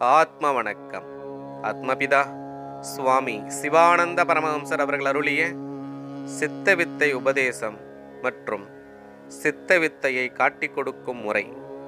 ஆத்ம வணக்கம் ஆத்மபிதா சுவாமி சிவானந்த பரமஹம்சர் அவர்கள் அருளிய சித்த வித்தை உபதேசம் மற்றும் சித்த வித்தையை காட்டிக் கொடுக்கும் முறை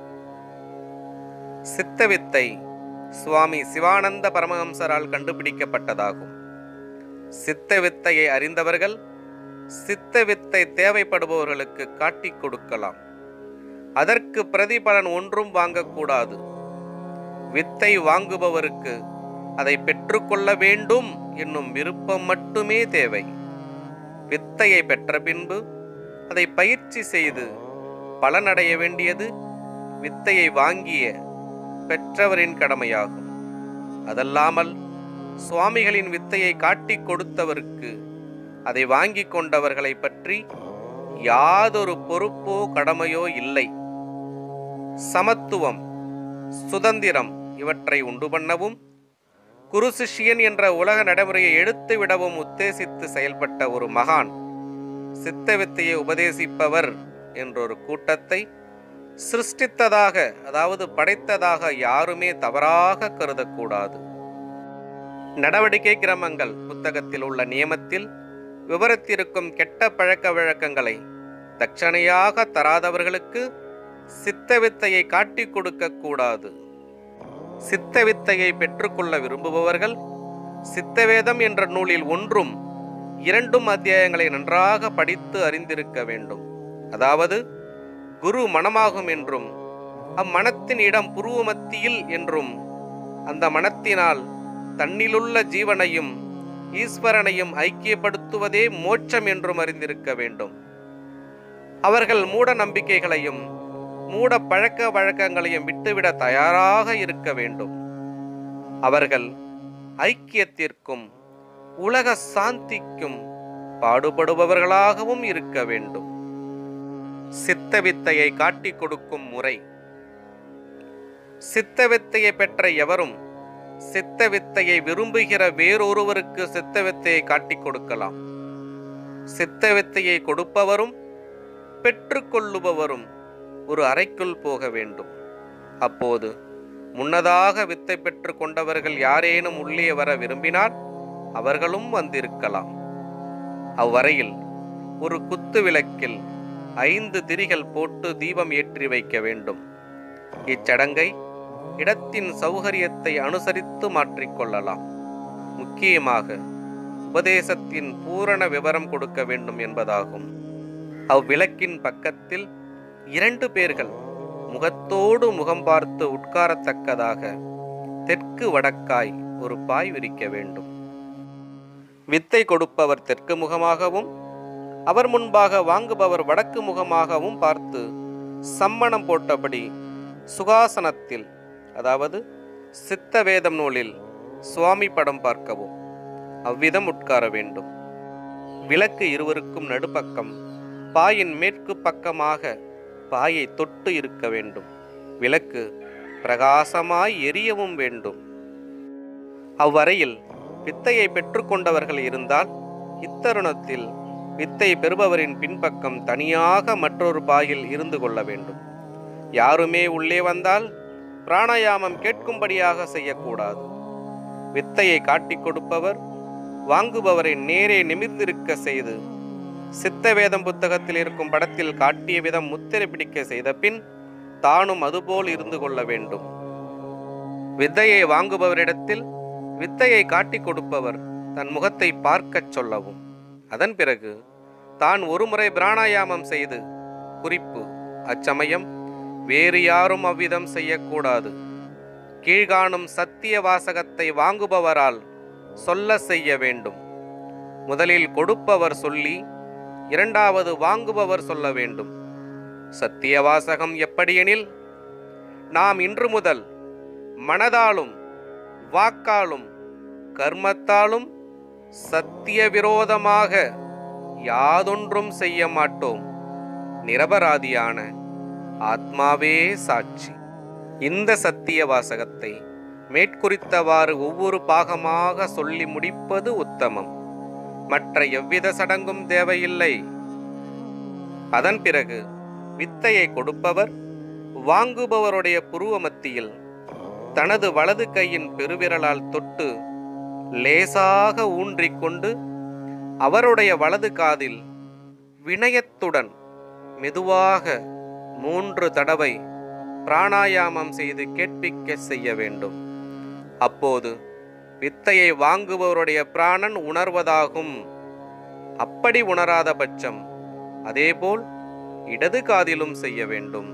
சித்த வித்தை சுவாமி சிவானந்த பரமஹம்சரால் கண்டுபிடிக்கப்பட்டதாகும் சித்த வித்தையை அறிந்தவர்கள் சித்த வித்தை தேவைப்படுபவர்களுக்கு காட்டிக் கொடுக்கலாம் அதற்கு பிரதிபலன் ஒன்றும் வாங்கக்கூடாது வித்தை வாங்குபவருக்கு அதை பெற்றுக்கொள்ள வேண்டும் என்னும் விருப்பம் மட்டுமே தேவை வித்தையை பெற்ற பின்பு அதை பயிற்சி செய்து பலனடைய வேண்டியது வித்தையை வாங்கிய பெற்றவரின் கடமையாகும் அதல்லாமல் சுவாமிகளின் வித்தையை காட்டிக் கொடுத்தவருக்கு அதை வாங்கிக் கொண்டவர்களை பற்றி யாதொரு பொறுப்போ கடமையோ இல்லை சமத்துவம் சுதந்திரம் இவற்றை உண்டு பண்ணவும் குரு சிஷ்யன் என்ற உலக நடைமுறையை எடுத்து விடவும் உத்தேசித்து செயல்பட்ட ஒரு மகான் சித்த வித்தையை உபதேசிப்பவர் என்றொரு கூட்டத்தை சிருஷ்டித்ததாக அதாவது படைத்ததாக யாருமே தவறாக கருதக்கூடாது நடவடிக்கை கிரமங்கள் புத்தகத்தில் உள்ள நியமத்தில் விவரத்திருக்கும் கெட்ட பழக்க வழக்கங்களை தட்சணையாக தராதவர்களுக்கு சித்த வித்தையை காட்டிக் கொடுக்க கூடாது சித்த வித்தையை பெற்றுக்கொள்ள விரும்புபவர்கள் சித்தவேதம் என்ற நூலில் ஒன்றும் இரண்டும் அத்தியாயங்களை நன்றாக படித்து அறிந்திருக்க வேண்டும் அதாவது குரு மனமாகும் என்றும் அம்மனத்தின் இடம் புருவ மத்தியில் என்றும் அந்த மனத்தினால் தன்னிலுள்ள ஜீவனையும் ஈஸ்வரனையும் ஐக்கியப்படுத்துவதே மோட்சம் என்றும் அறிந்திருக்க வேண்டும் அவர்கள் மூட நம்பிக்கைகளையும் மூட பழக்க வழக்கங்களையும் விட்டுவிட தயாராக இருக்க வேண்டும் அவர்கள் ஐக்கியத்திற்கும் உலக சாந்திக்கும் பாடுபடுபவர்களாகவும் இருக்க வேண்டும் சித்த வித்தையை காட்டிக் கொடுக்கும் முறை சித்த வித்தையை பெற்ற எவரும் சித்த வித்தையை விரும்புகிற வேறொருவருக்கு சித்த வித்தையை காட்டிக் கொடுக்கலாம் சித்த வித்தையை கொடுப்பவரும் பெற்றுக்கொள்ளுபவரும் ஒரு அறைக்குள் போக வேண்டும் அப்போது முன்னதாக வித்தை பெற்று கொண்டவர்கள் யாரேனும் உள்ளே வர விரும்பினால் அவர்களும் வந்திருக்கலாம் அவ்வரையில் ஒரு குத்து விளக்கில் ஐந்து திரிகள் போட்டு தீபம் ஏற்றி வைக்க வேண்டும் இச்சடங்கை இடத்தின் சௌகரியத்தை அனுசரித்து மாற்றிக்கொள்ளலாம் முக்கியமாக உபதேசத்தின் பூரண விவரம் கொடுக்க வேண்டும் என்பதாகும் அவ்விளக்கின் பக்கத்தில் இரண்டு பேர்கள் முகத்தோடு முகம் பார்த்து உட்காரத்தக்கதாக தெற்கு வடக்காய் ஒரு பாய் விரிக்க வேண்டும் வித்தை கொடுப்பவர் தெற்கு முகமாகவும் அவர் முன்பாக வாங்குபவர் வடக்கு முகமாகவும் பார்த்து சம்மணம் போட்டபடி சுகாசனத்தில் அதாவது சித்த வேதம் நூலில் சுவாமி படம் பார்க்கவும் அவ்விதம் உட்கார வேண்டும் விளக்கு இருவருக்கும் நடுப்பக்கம் பாயின் மேற்கு பக்கமாக பாயை தொட்டு இருக்க வேண்டும் விளக்கு பிரகாசமாய் எரியவும் வேண்டும் அவ்வரையில் வித்தையை பெற்றுக்கொண்டவர்கள் இருந்தால் இத்தருணத்தில் வித்தை பெறுபவரின் பின்பக்கம் தனியாக மற்றொரு பாயில் இருந்து கொள்ள வேண்டும் யாருமே உள்ளே வந்தால் பிராணாயாமம் கேட்கும்படியாக செய்யக்கூடாது வித்தையை காட்டிக் கொடுப்பவர் வாங்குபவரை நேரே நிமிர்ந்திருக்க செய்து சித்த வேதம் புத்தகத்தில் இருக்கும் படத்தில் காட்டிய விதம் முத்திரை பிடிக்க செய்த பின் தானும் அதுபோல் இருந்து கொள்ள வேண்டும் வித்தையை வாங்குபவரிடத்தில் வித்தையை காட்டிக் கொடுப்பவர் தன் முகத்தை பார்க்கச் சொல்லவும் அதன் பிறகு தான் ஒருமுறை பிராணாயாமம் செய்து குறிப்பு அச்சமயம் வேறு யாரும் அவ்விதம் செய்யக்கூடாது கீழ்காணும் சத்திய வாசகத்தை வாங்குபவரால் சொல்ல செய்ய வேண்டும் முதலில் கொடுப்பவர் சொல்லி இரண்டாவது வாங்குபவர் சொல்ல வேண்டும் சத்திய வாசகம் எப்படியெனில் நாம் இன்று முதல் மனதாலும் வாக்காலும் கர்மத்தாலும் சத்திய விரோதமாக யாதொன்றும் செய்ய மாட்டோம் நிரபராதியான ஆத்மாவே சாட்சி இந்த சத்திய வாசகத்தை மேற்குறித்தவாறு ஒவ்வொரு பாகமாக சொல்லி முடிப்பது உத்தமம் மற்ற எவ்வித சடங்கும் தேவையில்லை அதன் பிறகு வித்தையை கொடுப்பவர் வாங்குபவருடைய புருவ மத்தியில் தனது வலது கையின் பெருவிரலால் தொட்டு லேசாக ஊன்றிக்கொண்டு அவருடைய வலது காதில் வினயத்துடன் மெதுவாக மூன்று தடவை பிராணாயாமம் செய்து கேட்பிக்க செய்ய வேண்டும் அப்போது வித்தையை வாங்குபவருடைய பிராணன் உணர்வதாகும் அப்படி உணராத பட்சம் அதேபோல் இடது காதிலும் செய்ய வேண்டும்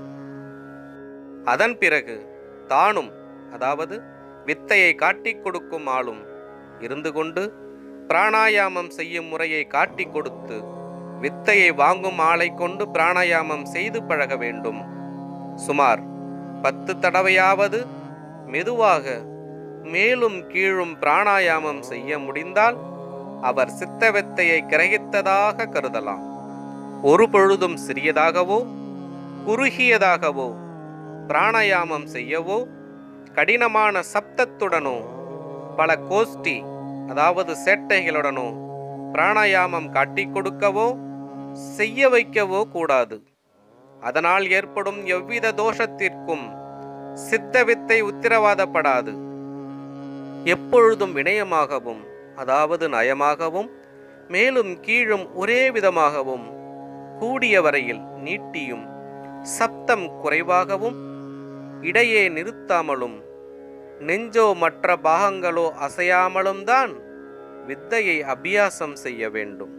அதன் பிறகு தானும் அதாவது வித்தையை காட்டிக் கொடுக்கும் ஆளும் இருந்து கொண்டு பிராணாயாமம் செய்யும் முறையை காட்டிக் கொடுத்து வித்தையை வாங்கும் ஆளை கொண்டு பிராணாயாமம் செய்து பழக வேண்டும் சுமார் பத்து தடவையாவது மெதுவாக மேலும் கீழும் பிராணாயாமம் செய்ய முடிந்தால் அவர் சித்த வித்தையை கிரகித்ததாக கருதலாம் ஒரு பொழுதும் சிறியதாகவோ குறுகியதாகவோ பிராணாயாமம் செய்யவோ கடினமான சப்தத்துடனோ பல கோஷ்டி அதாவது சேட்டைகளுடனோ பிராணாயாமம் காட்டிக் கொடுக்கவோ செய்ய வைக்கவோ கூடாது அதனால் ஏற்படும் எவ்வித தோஷத்திற்கும் சித்த வித்தை உத்திரவாதப்படாது எப்பொழுதும் வினயமாகவும் அதாவது நயமாகவும் மேலும் கீழும் ஒரே விதமாகவும் கூடிய வரையில் நீட்டியும் சப்தம் குறைவாகவும் இடையே நிறுத்தாமலும் நெஞ்சோ மற்ற பாகங்களோ அசையாமலும் தான் வித்தையை அபியாசம் செய்ய வேண்டும்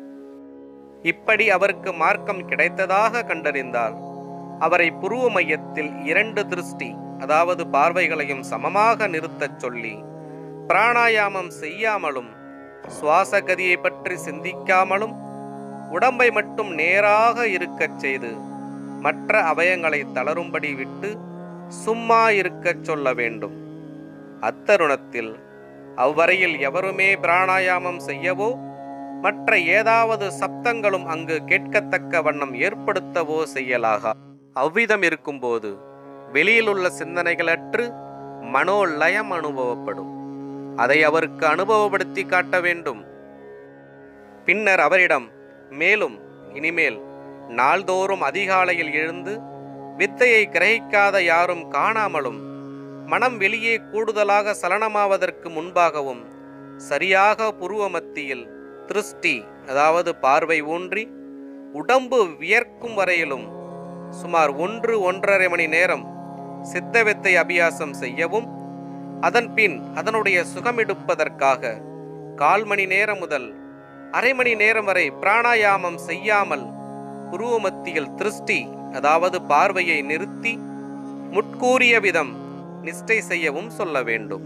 இப்படி அவருக்கு மார்க்கம் கிடைத்ததாக கண்டறிந்தால் அவரை புருவ மையத்தில் இரண்டு திருஷ்டி அதாவது பார்வைகளையும் சமமாக நிறுத்தச் சொல்லி பிராணாயாமம் செய்யாமலும் சுவாச கதியை பற்றி சிந்திக்காமலும் உடம்பை மட்டும் நேராக இருக்கச் செய்து மற்ற அவயங்களை தளரும்படி விட்டு சும்மா இருக்கச் சொல்ல வேண்டும் அத்தருணத்தில் அவ்வரையில் எவருமே பிராணாயாமம் செய்யவோ மற்ற ஏதாவது சப்தங்களும் அங்கு கேட்கத்தக்க வண்ணம் ஏற்படுத்தவோ செய்யலாகா அவ்விதம் இருக்கும்போது வெளியிலுள்ள சிந்தனைகளற்று மனோலயம் அனுபவப்படும் அதை அவருக்கு அனுபவப்படுத்தி காட்ட வேண்டும் பின்னர் அவரிடம் மேலும் இனிமேல் நாள்தோறும் அதிகாலையில் எழுந்து வித்தையை கிரகிக்காத யாரும் காணாமலும் மனம் வெளியே கூடுதலாக சலனமாவதற்கு முன்பாகவும் சரியாக புருவ மத்தியில் திருஷ்டி அதாவது பார்வை ஊன்றி உடம்பு வியர்க்கும் வரையிலும் சுமார் ஒன்று ஒன்றரை மணி நேரம் சித்த வித்தை அபியாசம் செய்யவும் அதன் பின் அதனுடைய சுகமெடுப்பதற்காக கால் மணி நேரம் முதல் அரை மணி நேரம் வரை பிராணாயாமம் செய்யாமல் புருவ மத்தியில் திருஷ்டி அதாவது பார்வையை நிறுத்தி முட்கூறிய விதம் நிஷ்டை செய்யவும் சொல்ல வேண்டும்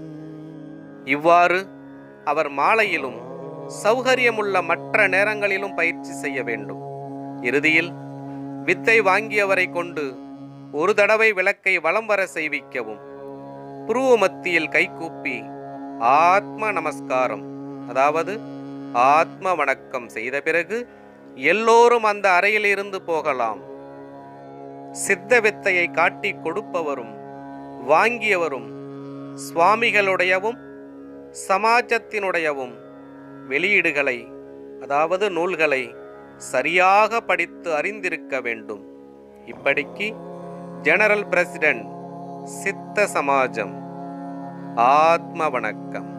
இவ்வாறு அவர் மாலையிலும் சௌகரியமுள்ள மற்ற நேரங்களிலும் பயிற்சி செய்ய வேண்டும் இறுதியில் வித்தை வாங்கியவரை கொண்டு ஒரு தடவை விளக்கை வலம் வர செய்விக்கவும் புருவ மத்தியில் கைகூப்பி ஆத்ம நமஸ்காரம் அதாவது ஆத்ம வணக்கம் செய்த பிறகு எல்லோரும் அந்த அறையில் இருந்து போகலாம் சித்த வித்தையை காட்டிக் கொடுப்பவரும் வாங்கியவரும் சுவாமிகளுடையவும் சமாஜத்தினுடையவும் வெளியீடுகளை அதாவது நூல்களை சரியாக படித்து அறிந்திருக்க வேண்டும் இப்படிக்கு ஜெனரல் பிரசிடென்ட் சித்த சமாஜம் ஆத்ம வணக்கம்